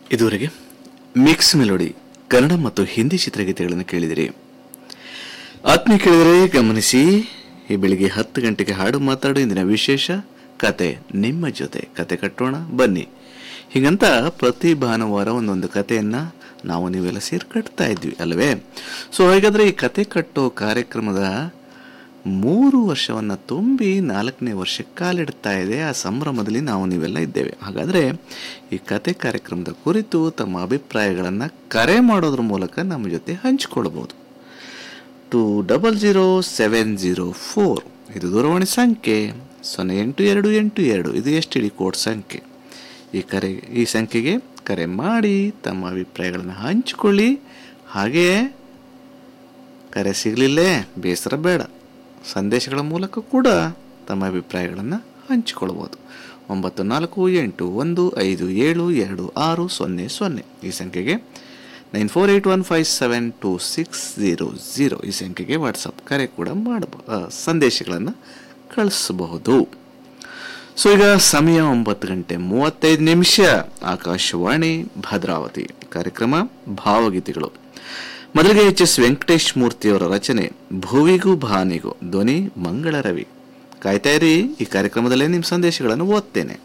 ಇದುವರೆಗೆ mix melody Kannada ಮತ್ತು ಹಿಂದಿ ಚಿತ್ರಗೀತೆಗಳನ್ನು ಕೇಳಿದಿರಿ ಆತ್ಮೀಯ ಕೇಳಿದರೆ ಗಮನಿಸಿ ಈ ಬೆಳಿಗ್ಗೆ ಹತ್ತು ಗಂಟೆಗೆ ಹಾಡು ಮಾತಾಡು ಇಂದಿನ ವಿಶೇಷ ಕತೆ ನಿಮ್ಮ ಜೊತೆ ಕತೆ ಕಟ್ಟೋಣ ಬನ್ನಿ ಹೀಗಂತ ಪ್ರತಿ ಭಾನುವಾರ ಒಂದೊಂದು ಕಥೆಯನ್ನ ನಾವು ನೀವೆಲ್ಲ ಸೇರಿ ಕಟ್ತಾ ಇದ್ವಿ ಅಲ್ವೇ ಸೊ ಹಾಗಾದ್ರೆ ಈ ಕತೆ ಕಟ್ಟೋ ಕಾರ್ಯಕ್ರಮದ ಮೂರು ವರ್ಷವನ್ನ ತುಂಬಿ ನಾಲ್ಕನೇ ವರ್ಷಕ್ಕೆ ಕಾಲಿಡ್ತಾ ಇದೆ ಆ ಸಂಭ್ರಮದಲ್ಲಿ ನಾವು ನೀವೆಲ್ಲ ಇದ್ದೇವೆ ಹಾಗಾದ್ರೆ ಈ ಕತೆ ಕಾರ್ಯಕ್ರಮದ ಕುರಿತು ತಮ್ಮ ಅಭಿಪ್ರಾಯಗಳನ್ನು ಕರೆ ಮಾಡೋದ್ರ ಮೂಲಕ ನಮ್ಮ ಜೊತೆ ಹಂಚಿಕೊಳ್ಬಹುದು two double zero seven zero four ಇದು ದೂರವಾಣಿ ಸಂಖ್ಯೆ ಸೊನ್ನೆ ಎಂಟು ಎರಡು ಎಂಟು ಎರಡು ಇದು ಎಸ್ ಟಿ ಡಿ ಕೋಡ್ ಸಂಖ್ಯೆ ಈ ಕರೆ ಈ ಸಂಖ್ಯೆಗೆ ಕರೆ ಮಾಡಿ ತಮ್ಮ ಅಭಿಪ್ರಾಯಗಳನ್ನು ಹಂಚಿಕೊಳ್ಳಿ ಹಾಗೆಯೇ ಕರೆ ಸಿಗಲಿಲ್ಲೇ ಬೇಸರ ಬೇಡ ಸಂದೇಶಗಳ ಮೂಲಕ ಕೂಡ ತಮ್ಮ ಅಭಿಪ್ರಾಯಗಳನ್ನು ಹಂಚಿಕೊಳ್ಬೋದು ಒಂಬತ್ತು ನಾಲ್ಕು ಎಂಟು ಒಂದು ಐದು ಏಳು ಎರಡು ಆರು ಸೊನ್ನೆ ಸೊನ್ನೆ ಈ ಸಂಖ್ಯೆಗೆ nine four eight one five seven two six zero zero ಈ ಸಂಖ್ಯೆಗೆ ವಾಟ್ಸಪ್ ಕರೆ ಕೂಡ ಮಾಡಬಹುದು ಸಂದೇಶಗಳನ್ನು ಕಳಿಸಬಹುದು ಸೊ ಈಗ ಸಮಯ ಒಂಬತ್ತು ಗಂಟೆ ಮೂವತ್ತೈದು ನಿಮಿಷ ಆಕಾಶವಾಣಿ ಭದ್ರಾವತಿ ಕಾರ್ಯಕ್ರಮ ಭಾವಗೀತೆಗಳು ಮೊದಲಿಗೆ ಎಚ್ ಎಸ್ ವೆಂಕಟೇಶ್ ಮೂರ್ತಿಯವರ ರಚನೆ ಭುವಿಗೂ ಭಾನಿಗೂ ಧ್ವನಿ ಮಂಗಳ ರವಿ ಕಾಯ್ತಾ ಇರಿ ಈ ಕಾರ್ಯಕ್ರಮದಲ್ಲೇ ನಿಮ್ಮ ಸಂದೇಶಗಳನ್ನು ಓದ್ತೇನೆ